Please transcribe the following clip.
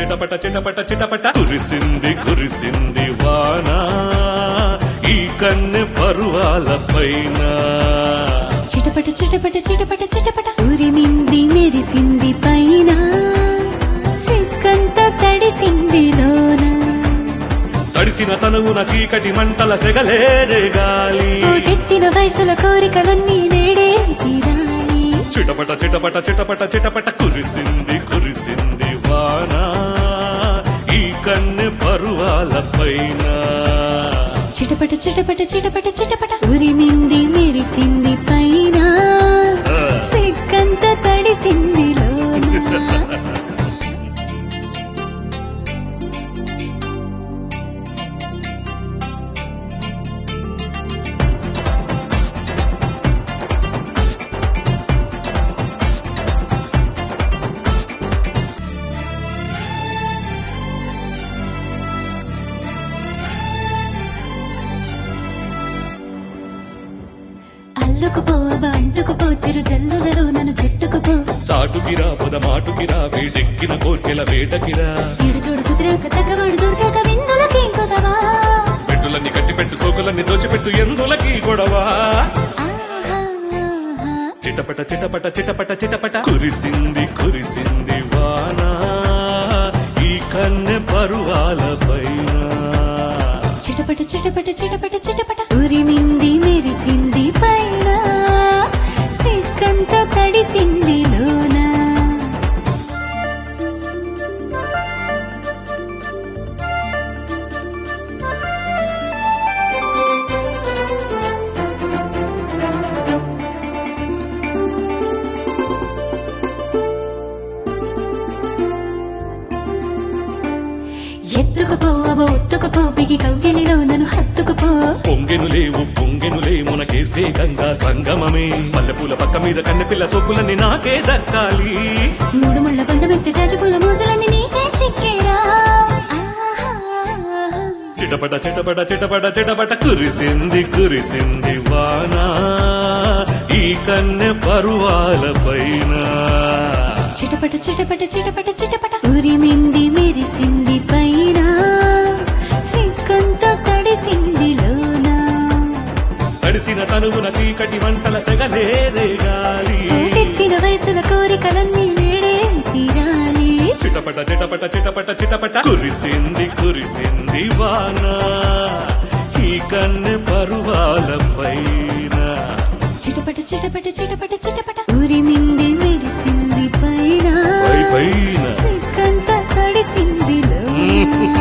చిటపట చిటపట చిటపట కురిసింది కురిసింది వాన ఈ కన్నె పరువాల పైన చిటపట చిటపట చిటపట చిటపట ఉరిమింది మెరిసింది పైన సిక్కంత తడిసింది లోన తడిసిన తనువున చీకటి మంటల సెగలేరే గాలి ఓటెత్తిన వయసుల కోరికలన్నీ నేడే తీరాలి చిటపట చిటపట చిటపట చిటపట కురిసింది కురిసింది వాన ఈ కన్నె పరువాల పైన చిటపట చిటపట చిటపట చిటపట ఉరిమింది మెరిసింది పైన సిక్కంత తడిసింది లోన అల్లుకుపో అంటుకుపో చిరు జల్లులలో నన్ను చెట్టుకుపో చాటుకిరా పొద మాటుకిరా వేడెక్కిన కోర్కెల వేటకిరా ఈడు చూడు కుదిరాక తగ్గవాడు దొరకక విందులకి కొదవా పెట్టులన్నీ కట్టిపెట్టు సోకులన్నీ దోచిపెట్టు ఎందులకి గొడవ చిటపట చిటపట చిటపట చిటపట కురిసింది కురిసింది వాన ఈ కన్నె పరువాల పైన చిటపట చిటపట చిటపట చిటపట ఉరిమింది మెరిసింది పైన సిక్కంత తడిసింది లోన ఎత్తుకుపో అవో ఒత్తుకుపో బిగి కౌగిలిలో నన్ను హత్తుకుపో పొంగెను లేవు పొంగెనులే మునకేస్తే గంగా సంగమమే మల్లెపూల పక్క మీద కన్నెపిల్ల సోపులన్నీ నాకే దక్కాలి మూడు ముళ్ళ బంద వేసి జాజిపూల మోజులన్నీ నీకే చిక్కేరా ఆహా. చిటపట చిటపట చిటపట చిటపట కురిసింది కురిసింది వాన ఈ కన్నె పరువాల పైన చిటపట చిటపట చిటపట చిటపట ఉరిమింది మెరిసింది పైన సిక్కంత తడిసింది లోన తడిసిన తనువున చీకటి మంటల సెగలేరే గాలి ఎత్తిన వయసుల కోరికలన్నీ వేడే తీరాలి చిటపట చిటపట చిటపట చిటపట కురిసింది కురిసింది వాన ఈ కన్నె పరువాల పైన చిటపట చిటపట చిటపట చిటపట ఉరిమింది మెరిసింది పైన పై పైన సిక్కంత తడిసింది లోన